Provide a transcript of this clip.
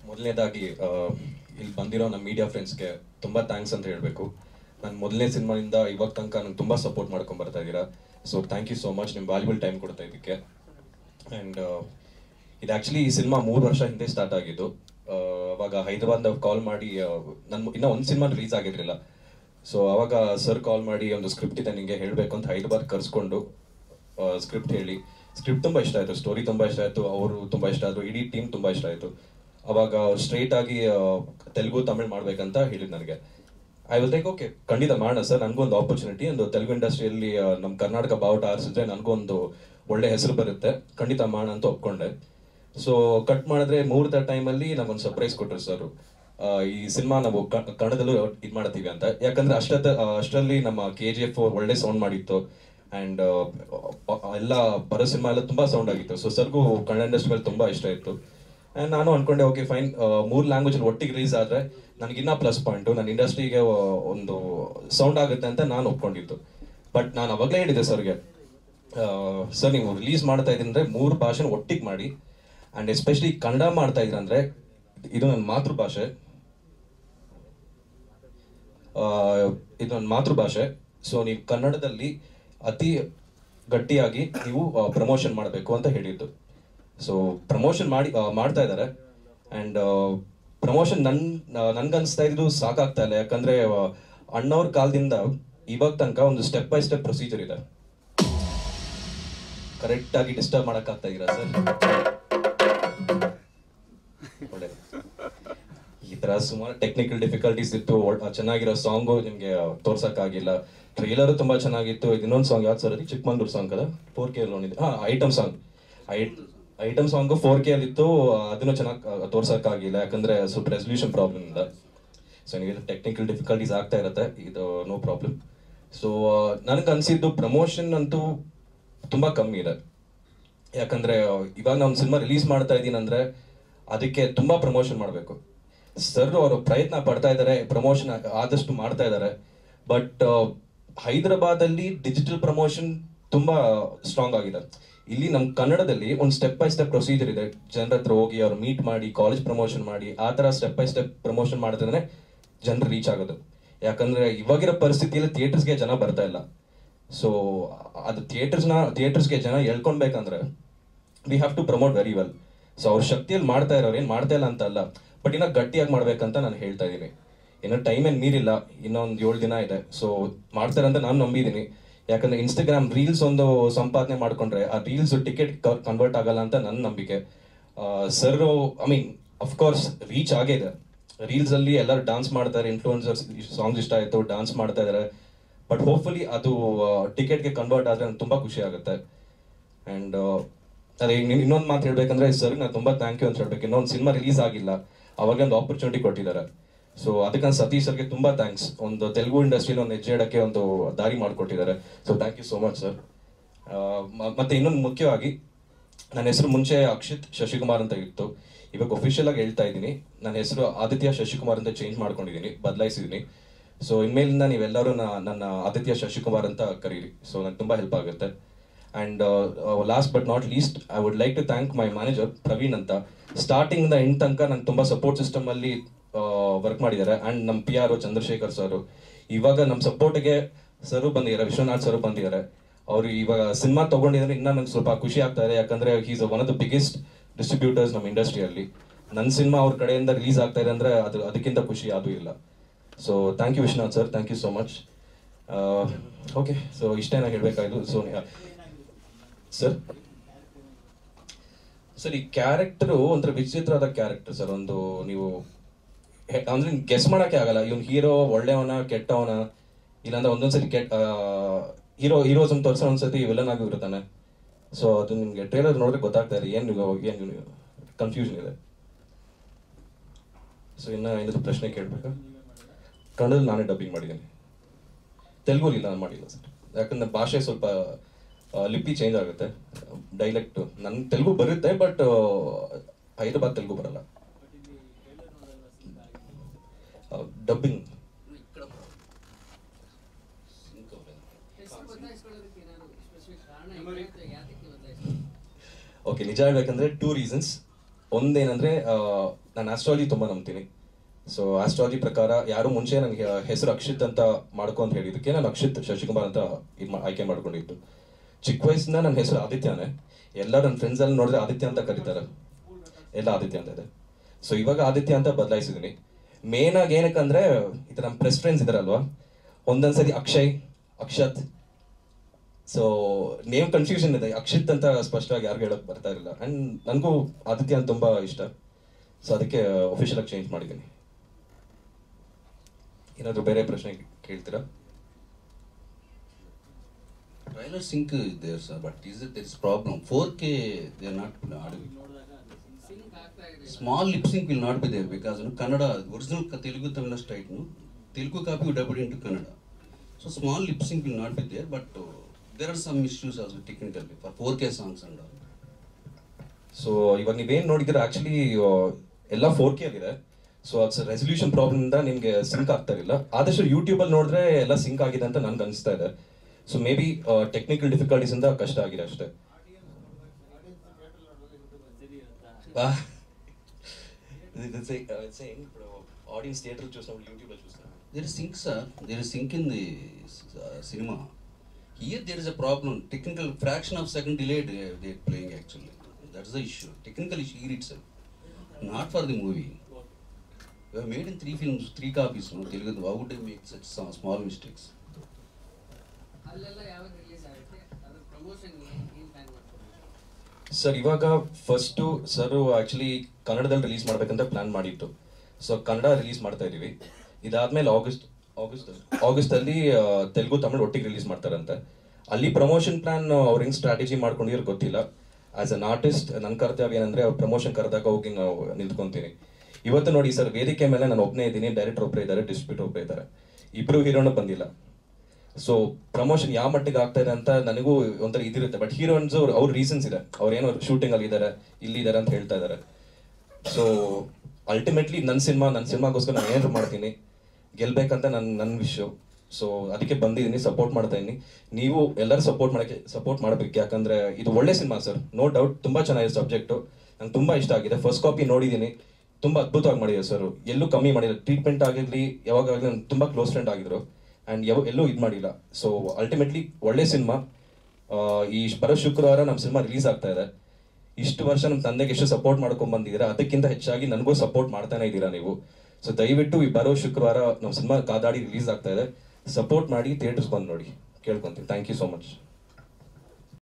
ಮೊದಲನೇದಾಗಿ ಇಲ್ಲಿ ಬಂದಿರೋ ನಮ್ಮ ಮೀಡಿಯಾ ಫ್ರೆಂಡ್ಸ್ಗೆ ತುಂಬ ಥ್ಯಾಂಕ್ಸ್ ಅಂತ ಹೇಳಬೇಕು ನಾನು ಮೊದಲನೇ ಸಿನಿಮಾದಿಂದ ಇವಾಗ ತನಕ ನಂಗೆ ತುಂಬ ಸಪೋರ್ಟ್ ಮಾಡ್ಕೊಂಡು ಬರ್ತಾ ಇದ್ದೀರಾ so thank you so much ನಿಮ್ಮ ವ್ಯಾಲ್ಯೂಬಲ್ ಟೈಮ್ ಕೊಡ್ತಾ ಇದಕ್ಕೆ ಆ್ಯಂಡ್ ಇದು ಆ್ಯಕ್ಚುಲಿ ಈ ಸಿನಿಮಾ ಮೂರು ವರ್ಷ ಹಿಂದೆ ಸ್ಟಾರ್ಟ್ ಆಗಿದ್ದು ಆ, ಅವಾಗ ಹೈದರಾಬಾದ್ ಕಾಲ್ ಮಾಡಿ ನನ್ನ ಇನ್ನೂ ಒಂದು ಸಿನಿಮಾ ರಿಲೀಸ್ ಆಗಿರಲಿಲ್ಲ ಸೊ ಅವಾಗ ಸರ್ ಕಾಲ್ ಮಾಡಿ ಒಂದು ಸ್ಕ್ರಿಪ್ಟ್ ಇದೆ ನಿಮಗೆ ಹೇಳಬೇಕು ಅಂತ ಹೈದರಾಬಾದ್ ಕರ್ಸ್ಕೊಂಡು ಸ್ಕ್ರಿಪ್ಟ್ ಹೇಳಿ ಸ್ಕ್ರಿಪ್ಟ್ ತುಂಬ ಇಷ್ಟ ಆಯಿತು ಸ್ಟೋರಿ ತುಂಬ ಇಷ್ಟ ಆಯಿತು ಅವರು ತುಂಬ ಇಷ್ಟ ಆಯಿತು ಇಡೀ ಟೀಮ್ ತುಂಬ ಇಷ್ಟ ಆಯಿತು ಅವಾಗ ಸ್ಟ್ರೈಟ್ ಆಗಿ ಆ, ತೆಲುಗು ತಮಿಳ್ ಮಾಡ್ಬೇಕಂತ ಹೇಳಿದ್ ನನಗೆ ಐ ವಾಸ್ ಲೈಕ್ ಓಕೆ ಖಂಡಿತ ಮಾಡೋಣ ಸರ್ ನನಗೂ ಒಂದು ಆಪರ್ಚುನಿಟಿ ಒಂದು ತೆಲುಗು ಇಂಡಸ್ಟ್ರಿಯಲ್ಲಿ ನಮ್ಮ ಕರ್ನಾಟಕ ಬಾವುಟ ಆರಿಸಿದ್ರೆ ನನಗೂ ಒಂದು ಒಳ್ಳೆ ಹೆಸರು ಬರುತ್ತೆ ಖಂಡಿತ ಮಾಡೋಣ ಅಂತ ಒಪ್ಕೊಂಡೆ ಸೊ ಕಟ್ ಮಾಡಿದ್ರೆ ಮುಹೂರ್ತ ಟೈಮಲ್ಲಿ ನಮಗೊಂದು ಸರ್ಪ್ರೈಸ್ ಕೊಟ್ಟರು ಸರ್ ಈ ಸಿನಿಮಾ ನಾವು ಕ- ಕನ್ನಡದಲ್ಲೂ ಇದು ಮಾಡ್ತೀವಿ ಅಂತ ಯಾಕಂದ್ರೆ ಅಷ್ಟದ ಅಷ್ಟರಲ್ಲಿ ನಮ್ಮ ಕೆ ಜಿ ಎಫ್ ಒಳ್ಳೆ ಸೌಂಡ್ ಮಾಡಿತ್ತು ಆ್ಯಂಡ್ ಎಲ್ಲ ಬರೋ ಸಿನಿಮಾ ಎಲ್ಲ ತುಂಬಾ ಸೌಂಡ್ ಆಗಿತ್ತು ಸೊ ಸರ್ಗೂ ಕನ್ನಡ ಇಂಡಸ್ಟ್ರಿ ಮೇಲೆ ತುಂಬಾ ಇಷ್ಟ ಇತ್ತು ಆ್ಯಂಡ್ ನಾನು ಅನ್ಕೊಂಡೆ ಓಕೆ ಫೈನ್ ಮೂರು ಲ್ಯಾಂಗ್ವೇಜ್ ಒಟ್ಟಿಗೆ ರಿಲೀಸ್ ಆದರೆ ನನಗಿನ್ನ ಪ್ಲಸ್ ಪಾಯಿಂಟು ನನ್ನ ಇಂಡಸ್ಟ್ರಿಗೆ ಒಂದು ಸೌಂಡ್ ಆಗುತ್ತೆ ಅಂತ ನಾನು ಒಪ್ಕೊಂಡಿದ್ದು ಬಟ್ ನಾನು ಅವಾಗಲೇ ಹೇಳಿದೆ ಸರ್ಗೆ ಸರ್ ನೀವು ರಿಲೀಸ್ ಮಾಡ್ತಾ ಇದ್ದೀನಿ ಅಂದರೆ ಮೂರು ಭಾಷೆನ ಒಟ್ಟಿಗೆ ಮಾಡಿ ಆ್ಯಂಡ್ ಎಸ್ಪೆಷಲಿ ಕನ್ನಡ ಮಾಡ್ತಾ ಇದ್ದೀರ ಅಂದರೆ ಇದು ನನ್ನ ಮಾತೃಭಾಷೆ ಆ, ಇದು ನನ್ನ ಮಾತೃಭಾಷೆ ಸೊ ನೀವು ಕನ್ನಡದಲ್ಲಿ ಅತಿ ಗಟ್ಟಿಯಾಗಿ ನೀವು ಪ್ರಮೋಷನ್ ಮಾಡಬೇಕು ಅಂತ ಹೇಳಿದ್ದು ಸೊ ಪ್ರಮೋಷನ್ ಮಾಡಿ ಆ, ಮಾಡ್ತಾ ಇದ್ದಾರೆ ಆ್ಯಂಡ್ ಪ್ರಮೋಷನ್ ನನ್ ನನ್ಗನ್ಸ್ತಾ ಇದ್ದು ಸಾಕಾಗ್ತಾ ಇಲ್ಲ ಯಾಕಂದ್ರೆ ಆ, ಅಣ್ಣವ್ರ ಕಾಲದಿಂದ ಇವಾಗ ತನಕ ಒಂದು ಸ್ಟೆಪ್ ಬೈ ಸ್ಟೆಪ್ ಪ್ರೊಸೀಜರ್ ಇದೆ ಕರೆಕ್ಟ್ ಆಗಿ ಡಿಸ್ಟರ್ಬ್ ಮಾಡಕ್ಕಾಗ್ತಾ ಇದೀರಾ ಸರ್ ಒಳ್ಳೆ ಈ ತರ ಸುಮಾರು ಟೆಕ್ನಿಕಲ್ ಡಿಫಿಕಲ್ಟೀಸ್ ಇತ್ತು ಒಳ್- ಚೆನ್ನಾಗಿರೋ ಸಾಂಗು ನಿಮ್ಗೆ ತೋರ್ಸಕ್ಕಾಗಿಲ್ಲ ಟ್ರೈಲರ್ ತುಂಬಾ ಚೆನ್ನಾಗಿತ್ತು ಇನ್ನೊಂದು ಸಾಂಗ್ ಯಾವ್ದು ಸರ್ ಅದು ಚಿಕ್ಕಮಂಗ್ಳೂರ್ ಸಾಂಗ್ ಅದ ಫೋರ್ ಕೆ ಅಲ್ಲಿ ಹಾ item song item song four K ಅಲ್ಲಿ ಇತ್ತು ಅದನ್ನು ಚೆನ್ನಾಗಿ ತೋರ್ಸಕ್ಕಾಗಿಲ್ಲ ಯಾಕಂದ್ರೆ ಸ್ವಲ್ಪ ರೆಸಲ್ಯೂಷನ್ ಪ್ರಾಬ್ಲಮ್ ಇಂದ ಸೊ ನೀವು ಟೆಕ್ನಿಕಲ್ ಡಿಫಿಕಲ್ಟೀಸ್ ಆಗ್ತಾ ಇರುತ್ತೆ ಇದು ನೋ ಪ್ರಾಬ್ಲಮ್ ಸೊ ನನಗೆ ಅನ್ಸಿದ್ದು ಪ್ರಮೋಷನ್ ಅಂತೂ ತುಂಬಾ ಕಮ್ಮಿ ಇದೆ ಯಾಕಂದ್ರೆ ಆ, ಇವಾಗ ನಾನು ಸಿನಿಮಾ ರಿಲೀಸ್ ಮಾಡ್ತಾ ಇದ್ದೀನಿ ಅಂದ್ರೆ ಅದಕ್ಕೆ ತುಂಬಾ ಪ್ರಮೋಷನ್ ಮಾಡಬೇಕು ಸರ್ ಅವರು ಪ್ರಯತ್ನ ಪಡ್ತಾ ಇದ್ದಾರೆ ಪ್ರಮೋಷನ್ ಆದಷ್ಟು ಮಾಡ್ತಾ ಇದ್ದಾರೆ ಬಟ್ ಹೈದರಾಬಾದ್ ಅಲ್ಲಿ ಡಿಜಿಟಲ್ ಪ್ರಮೋಷನ್ ತುಂಬಾ ಸ್ಟ್ರಾಂಗ್ ಆಗಿದೆ ಇಲ್ಲಿ ನಮ್ಮ ಕನ್ನಡದಲ್ಲಿ ಒಂದು ಸ್ಟೆಪ್ ಬೈ ಸ್ಟೆಪ್ ಪ್ರೊಸೀಜರ್ ಇದೆ ಜನರ ಹತ್ರ ಹೋಗಿ ಅವ್ರು ಮೀಟ್ ಮಾಡಿ ಕಾಲೇಜ್ ಪ್ರಮೋಷನ್ ಮಾಡಿ ಆ ತರ ಸ್ಟೆಪ್ ಬೈ ಸ್ಟೆಪ್ ಪ್ರಮೋಷನ್ ಮಾಡಿದ್ರೆ ಜನರು ರೀಚ್ ಆಗೋದು ಯಾಕಂದ್ರೆ ಇವಾಗಿರೋ ಪರಿಸ್ಥಿತಿಯಲ್ಲಿ ಥಿಯೇಟರ್ಸ್ಗೆ ಜನ ಬರ್ತಾ ಇಲ್ಲ ಸೊ ಅದು ಥಿಯೇಟರ್ಸ್ನ ಥಿಯೇಟರ್ಸ್ಗೆ ಜನ ಎಳ್ಕೊಳ್ಬೇಕಂದ್ರೆ we have to promote very well so ಅವ್ರ ಶಕ್ತಿಯಲ್ಲಿ ಮಾಡ್ತಾ ಇರೋರು ಏನು ಮಾಡ್ತಾ ಇಲ್ಲ ಅಂತ ಅಲ್ಲ ಬಟ್ ಇನ್ನ ಗಟ್ಟಿಯಾಗಿ ಮಾಡ್ಬೇಕಂತ ನಾನು ಹೇಳ್ತಾ ಇದ್ದೀನಿ ಇನ್ನು ಟೈಮ್ ಏನು ಮೀರಿಲ್ಲ ಇನ್ನೊಂದು ಏಳು ದಿನ ಇದೆ ಸೊ ಮಾಡ್ತಾರೆ ಅಂತ ನಾನು ನಂಬಿದ್ದೀನಿ ಯಾಕಂದ್ರೆ ಇನ್ಸ್ಟಾಗ್ರಾಮ್ ರೀಲ್ಸ್ ಒಂದು ಸಂಪಾದನೆ ಮಾಡ್ಕೊಂಡ್ರೆ ಆ ರೀಲ್ಸ್ ಟಿಕೆಟ್ ಕನ್ವರ್ಟ್ ಆಗಲ್ಲ ಅಂತ ನನ್ನ ನಂಬಿಕೆ sir I mean of course reach ಆಗಿದೆ ರೀಲ್ಸ್ ಅಲ್ಲಿ ಎಲ್ಲರೂ ಡಾನ್ಸ್ ಮಾಡ್ತಾರೆ ಇನ್ಫ್ಲೂಯೆನ್ಸರ್ಸ್ ಸಾಂಗ್ಸ್ ಇಷ್ಟ ಆಯ್ತು ಡಾನ್ಸ್ ಮಾಡ್ತಾ ಇದಾರೆ ಬಟ್ ಹೋಪ್ಫುಲಿ ಅದು ಟಿಕೆಟ್ಗೆ ಕನ್ವರ್ಟ್ ಆದ್ರೆ ನಂಗೆ ತುಂಬಾ ಖುಷಿ ಆಗುತ್ತೆ ಅಂಡ್ ಅದೇ ಇನ್ನೊಂದು ಮಾತು ಹೇಳ್ಬೇಕಂದ್ರೆ ಸರ್ ನಾನು ತುಂಬಾ ಥ್ಯಾಂಕ್ ಯು ಅಂತ ಹೇಳ್ಬೇಕು ಇನ್ನೊಂದು ಸಿನಿಮಾ ರಿಲೀಸ್ ಆಗಿಲ್ಲ ಅವಾಗ ಒಂದು ಆಪರ್ಚುನಿಟಿ ಕೊಟ್ಟಿದ್ದಾರೆ ಸೊ ಅದಕ್ಕೆ ನಾನು ಸತೀಶ್ ಸರ್ಗೆ ತುಂಬಾ ಥ್ಯಾಂಕ್ಸ್ ಒಂದು ತೆಲುಗು ಇಂಡಸ್ಟ್ರಿಲಿ ಒಂದು ಹೆಜ್ಜೆ ಇಡಕ್ಕೆ ಒಂದು ದಾರಿ ಮಾಡಿಕೊಟ್ಟಿದ್ದಾರೆ so thank you so much sir ಮತ್ತೆ ಇನ್ನೊಂದು ಮುಖ್ಯವಾಗಿ ನನ್ನ ಹೆಸರು ಮುಂಚೆ ಅಕ್ಷಿತ್ ಶಶಿಕುಮಾರ್ ಅಂತ ಇತ್ತು ಇವಾಗ ಒಫಿಷಿಯಲ್ ಆಗಿ ಹೇಳ್ತಾ ಇದ್ದೀನಿ ನನ್ನ ಹೆಸರು ಆದಿತ್ಯ ಶಶಿಕುಮಾರ್ ಅಂತ ಚೇಂಜ್ ಮಾಡ್ಕೊಂಡಿದ್ದೀನಿ ಬದಲಾಯಿಸಿದ್ದೀನಿ ಸೊ ಇನ್ಮೇಲಿಂದ ನೀವೆಲ್ಲರೂ ನ- ನನ್ನ ಆದಿತ್ಯ ಶಶಿಕುಮಾರ್ ಅಂತ ಕರೀರಿ ಸೊ ನಂಗೆ ತುಂಬಾ ಹೆಲ್ಪ್ ಆಗುತ್ತೆ and last but not least I would like to thank my manager Praveen ಅಂತ ಸ್ಟಾರ್ಟಿಂಗ್ ಇಂದ ಎಂಡ್ ತನಕ ನಂಗೆ ತುಂಬಾ ಸಪೋರ್ಟ್ ಸಿಸ್ಟಮ್ ಅಲ್ಲಿ ವರ್ಕ್ ಮಾಡಿದ್ದಾರೆ ಅಂಡ್ ನಮ್ಮ ಪಿ ಆರ್ ಚಂದ್ರಶೇಖರ್ ಸರ್ ಇವಾಗ ನಮ್ಮ ಸಪೋರ್ಟ್ಗೆ ಸರ್ ಬಂದಿದ್ದಾರೆ ವಿಶ್ವನಾಥ್ ಸರ್ ಬಂದಿದ್ದಾರೆ ಅವರು ಇವಾಗ ಸಿನಿಮಾ ತಗೊಂಡಿದ್ರೆ ಇನ್ನ ನಂಗೆ ಸ್ವಲ್ಪ ಖುಷಿ ಆಗ್ತಾ ಇದೆ ಯಾಕಂದ್ರೆ is one of the biggest distributors ನಮ್ಮ ಇಂಡಸ್ಟ್ರಿಯಲ್ಲಿ ನನ್ನ ಸಿನಿಮಾ ಅವ್ರ ಕಡೆಯಿಂದ ರಿಲೀಸ್ ಆಗ್ತಾ ಇದೆ ಅಂದ್ರೆ ಅದು ಅದಕ್ಕಿಂತ ಖುಷಿ ಯಾವುದೂ ಇಲ್ಲ so thank you Vishwanath sir thank you so much okay so ಇಷ್ಟೇ ನಾನು ಹೇಳಬೇಕಾಯ್ತು ಸೊ ಸರ್ ಸರ್ ಈ ಕ್ಯಾರೆಕ್ಟರು ಒಂಥರ ವಿಚಿತ್ರವಾದ ಕ್ಯಾರೆಕ್ಟರ್ ಸರ್ ಒಂದು ನೀವು ಹೆ- ಅಂದ್ರೆ ಗೆಸ್ ಮಾಡಕ್ಕೆ ಆಗಲ್ಲ ಇವನ್ ಹೀರೋ ಒಳ್ಳೆಯವನ ಕೆಟ್ಟವನ ಇಲ್ಲಾಂದ್ರೆ ಒಂದೊಂದ್ಸತಿ ಕೆಟ್ಟ ಹೀರೋ ಹೀರೋಸ್ ಅಂತ ತೋರಿಸೋ ಒಂದ್ಸತಿ ವಿಲನ್ ಆಗಿ ಇರ್ತಾನೆ ಸೊ ಅದು ನಿಮ್ಗೆ ಟ್ರೇಲರ್ ನೋಡಿದ್ರೆ ಗೊತ್ತಾಗ್ತಾ ಇದೆ ಏನು ಏನು ಕನ್ಫ್ಯೂಷನ್ ಇದೆ ಸೊ ಇನ್ನ ಏನಾದ್ರು ಪ್ರಶ್ನೆ ಕೇಳ್ಬೇಕಾ ಕನ್ನಡದಲ್ಲಿ ನಾನೇ ಡಬ್ಬಿಂಗ್ ಮಾಡಿದ್ದೀನಿ ತೆಲುಗು ಇಲ್ಲ ನಾನು ಮಾಡಿಲ್ಲ ಸರ್ ಯಾಕಂದ್ರೆ ಭಾಷೆ ಸ್ವಲ್ಪ ಆ, ಲಿಪಿ ಚೇಂಜ್ ಆಗುತ್ತೆ ಡೈಲೆಕ್ಟ್ ನನ್ ತೆಲುಗು ಬರುತ್ತೆ ಬಟ್ ಹೈದರಾಬಾದ್ ತೆಲುಗು ಬರಲ್ಲ ಡಬ್ಬಿಂಗ್ ಹೆಸರು ಬದಲಾಯಿಸ್ಕೊಳ್ಳೋದಕ್ಕೆ ಏನಾದ್ರು ಸ್ಪೆಸಿಫಿಕ್ ಕಾರಣ ಇದೆ ಅಥವಾ ಯಾತಕ್ಕೆ ಬದಲಾಯಿಸ್ಕೊಳ್ಳೋದು ಓಕೆ ನಿಜ ಹೇಳ್ಬೇಕಂದ್ರೆ ಟೂ ರೀಸನ್ಸ್ ಒಂದೇನಂದ್ರೆ ನಾನು ಆಸ್ಟ್ರಾಲಜಿ ತುಂಬ ನಂಬ್ತೀನಿ ಸೊ ಆಸ್ಟ್ರಾಲಜಿ ಪ್ರಕಾರ ಯಾರು ಮುಂಚೆ ನನಗೆ ಹೆಸರು ಅಕ್ಷಿತ್ ಅಂತ ಮಾಡ್ಕೊ ಅಂತ ಹೇಳಿದಕ್ಕೆ ನಾನು ಅಕ್ಷಿತ್ ಶಶಿಕುಮಾರ್ ಅಂತ ಇದು ಮಾ- ಆಯ್ಕೆ ಮಾಡ್ಕೊಂಡಿದ್ದು ಚಿಕ್ಕ ವಯಸ್ಸಿಂದ ನನ್ನ ಹೆಸರು ಆದಿತ್ಯನೇ ಎಲ್ಲ ನನ್ನ ಫ್ರೆಂಡ್ಸ್ ಎಲ್ಲ ನೋಡಿದ್ರೆ ಆದಿತ್ಯ ಅಂತ ಕರೀತಾರೆ ಎಲ್ಲ ಆದಿತ್ಯ ಅಂತ ಇದೆ ಸೊ ಇವಾಗ ಆದಿತ್ಯ ಅಂತ ಬದಲಾಯಿಸಿದ್ದೀನಿ ಮೇನ್ ಆಗಿ ಏನಕ್ಕಂದ್ರೆ ಇದು ನಮ್ಮ ಪ್ರೆಸ್ ಫ್ರೆಂಡ್ಸ್ ಇದಾರಲ್ವಾ ಒಂದೊಂದ್ಸರಿ Akshay Akshath so name confusion ಇದೆ ಅಕ್ಷಿತ್ ಅಂತ ಸ್ಪಷ್ಟವಾಗಿ ಯಾರಿಗೂ ಹೇಳಕ್ ಬರ್ತಾ ಇರಲಿಲ್ಲ ಅಂಡ್ ನನಗೂ ಆದಿತ್ಯ ಅಂತ ತುಂಬಾ ಇಷ್ಟ ಸೊ ಅದಕ್ಕೆ ಅಫಿಷಿಯಲ್ ಆಗಿ ಚೇಂಜ್ ಮಾಡಿದ್ದೀನಿ ಏನಾದರೂ ಬೇರೆ ಪ್ರಶ್ನೆ ಕೇಳ್ತೀರಾ Trailer sync is there, sir, but is it there is problem? 4K they are not audible. Sync ಆಗ್ತಾ ಇದೆ Small lip sync will not be there because you know, Kannada original ka- Telugu Tamil straight no Telugu copy you dubbed into Kannada. So small lip sync will not be there, but uh, there are some issues also technically for 4K songs and all. So ಇವಾಗ ನೀವೇನ್ ನೋಡಿದ್ರೆ actually ಎಲ್ಲ four K ಆಗಿದೆ so ಅದು resolution problem ಇಂದ ನಿಮ್ಗೆ sync ಆಗ್ತಾ ಇರಲಿಲ್ಲ ಆದಷ್ಟು ಯೂಟ್ಯೂಬ್ ಅಲ್ಲಿ ನೋಡಿದ್ರೆ ಎಲ್ಲ ಸಿಂಕ್ ಆಗಿದೆ ಅಂತ ನನ್ಗೆ ಅನಿಸ್ತಾ ಇದೆ so maybe technical difficulties ಇಂದ ಕಷ್ಟ ಆಗಿದೆ ಅಷ್ಟೇ ಆಡಿಯನ್ಸ್ ಥಿಯೇಟರ್ చూసినప్పుడు యూట్యూబ్ లో చూస్తాను There is sync, sir. There is sync in the uh, cinema. Here there is a problem. Technical fraction of second delayed uh, they are playing actually. That's the issue. Technical issue here itself. Not for the movie. We have made in three films, three copies. No, Telugu. Why would they make such some small mistakes? ಅಲ್ಲೆಲ್ಲ ಯಾವಾಗ release ಆಗುತ್ತೆ ಅದ್ರ promotion ಏನ್ plan ಮಾಡ್ತಾರೆ sir ಇವಾಗ first sir actually ಕನ್ನಡದಲ್ಲಿ release ಮಾಡ್ಬೇಕಂತ plan ಮಾಡಿತ್ತು ಸೊ ಕನ್ನಡ ರಿಲೀಸ್ ಮಾಡ್ತಾ ಇದೀವಿ ಇದಾದ್ಮೇಲೆ ಆಗಸ್ಟ್ ಆಗಸ್ಟ್ ಆಗಸ್ಟ್ ಅಲ್ಲಿ ಆ, ತೆಲುಗು ತಮಿಳು ಒಟ್ಟಿಗೆ ರಿಲೀಸ್ ಮಾಡ್ತಾರಂತೆ ಅಲ್ಲಿ ಪ್ರಮೋಷನ್ ಪ್ಲಾನ್ ಅವ್ರು ಹೆಂಗ್ ಸ್ಟ್ರಾಟಜಿ ಮಾಡ್ಕೊಂಡಿರೋ ಗೊತ್ತಿಲ್ಲ ಆಸ್ ಅನ್ ಆರ್ಟಿಸ್ಟ್ ನನ್ನ ಕರ್ತವ್ಯ ಏನಂದ್ರೆ ಅವ್ರು ಪ್ರಮೋಷನ್ ಕರೆದಾಗ ಹೋಗಿ ನಾವು ನಿಂತ್ಕೊಂತೀನಿ ಇವತ್ತು ನೋಡಿ ಸರ್ ವೇದಿಕೆ ಮೇಲೆ ನಾನು ಒಬ್ಬನೇ ಇದ್ದೀನಿ ಡೈರೆಕ್ಟರ್ ಒಬ್ಬರೇ ಇದ್ದಾರೆ ಡಿಸ್ಟ್ರಿಬ್ಯೂಟರ್ ಒಬ್ಬರೇ ಇದ್ದಾರೆ ಇಬ್ರು ಹೀರೋನು ಬಂದಿಲ್ಲ ಸೊ ಪ್ರಮೋಷನ್ ಯಾವ ಮಟ್ಟಿಗೆ ಆಗ್ತಾ ಇದೆ ಅಂತ ನನಗೂ ಒಂಥರ ಇದಿರುತ್ತೆ ಬಟ್ ಹೀರೋಯಿನ್ಸ್ ಅವ್ರ ಅವ್ರ ರೀಸನ್ಸ್ ಇದೆ ಅವ್ರೇನೋ ಶೂಟಿಂಗ್ ಅಲ್ಲಿ ಇದ್ದಾರೆ ಇಲ್ಲಿ ಇದ್ದಾರೆ ಅಂತ ಹೇಳ್ತಾ ಇದ್ದಾರೆ ಸೊ ಅಲ್ಟಿಮೇಟ್ಲಿ ನನ್ನ ಸಿನಿಮಾ ನನ್ನ ಸಿನಿಮಾಗೋಸ್ಕರ ನಾನು ಏನಾದ್ರು ಮಾಡ್ತೀನಿ ಗೆಲ್ಬೇಕಂತ ನನ್ನ ನನ್ನ ವಿಶ್ವ ಸೊ ಅದಕ್ಕೆ ಬಂದಿದ್ದೀನಿ ಸಪೋರ್ಟ್ ಮಾಡ್ತಾ ಇದ್ದೀನಿ ನೀವು ಎಲ್ಲರೂ ಸಪೋರ್ಟ್ ಮಾಡಕ್ಕೆ ಸಪೋರ್ಟ್ ಮಾಡ್ಬೇಕು ಯಾಕಂದ್ರೆ ಇದು ಒಳ್ಳೆ ಸಿನಿಮಾ ಸರ್ ನೋ ಡೌಟ್ ತುಂಬಾ ಚೆನ್ನಾಗಿದೆ ಸಬ್ಜೆಕ್ಟು ನಂಗೆ ತುಂಬಾ ಇಷ್ಟ ಆಗಿದೆ ಫಸ್ಟ್ ಕಾಪಿ ನೋಡಿದ್ದೀನಿ ತುಂಬಾ ಅದ್ಭುತವಾಗಿ ಮಾಡಿದೆ ಸರ್ ಎಲ್ಲೂ ಕಮ್ಮಿ ಮಾಡಿಲ್ಲ ಟ್ರೀಟ್ಮೆಂಟ್ ಆಗಿರ್ಲಿ ಯಾವಾಗಲೂ ನನ್ಗೆ ತುಂಬಾ ಕ್ಲೋಸ್ ಫ್ರೆಂಡ್ ಆಗಿದ್ರು ಆ್ಯಂಡ್ ಯಾವ ಎಲ್ಲೂ ಇದು ಮಾಡಿಲ್ಲ ಸೊ ಅಲ್ಟಿಮೇಟ್ಲಿ ಒಳ್ಳೆ ಸಿನಿಮಾ ಈ ಬರೋ ಶುಕ್ರವಾರ ನಮ್ಮ ಸಿನಿಮಾ ರಿಲೀಸ್ ಆಗ್ತಾ ಇದೆ ಇಷ್ಟು ವರ್ಷ ನಮ್ಮ ತಂದೆಗೆ ಎಷ್ಟು ಸಪೋರ್ಟ್ ಮಾಡ್ಕೊಂಡ್ ಬಂದಿದ್ದೀರಾ ಅದಕ್ಕಿಂತ ಹೆಚ್ಚಾಗಿ ನನಗೂ ಸಪೋರ್ಟ್ ಮಾಡ್ತಾನೆ ಇದ್ದೀರಾ ನೀವು ಸೊ ದಯವಿಟ್ಟು ಈ ಬರೋ ಶುಕ್ರವಾರ ನಮ್ಮ ಸಿನಿಮಾ ಕಾದಾಡಿ ರಿಲೀಸ್ ಆಗ್ತಾ ಇದೆ ಸಪೋರ್ಟ್ ಮಾಡಿ ಥಿಯೇಟರ್ಸ್ ಬಂದು ನೋಡಿ ಕೇಳ್ಕೊಂತೀನಿ ಥ್ಯಾಂಕ್ ಯು ಸೋ ಮಚ್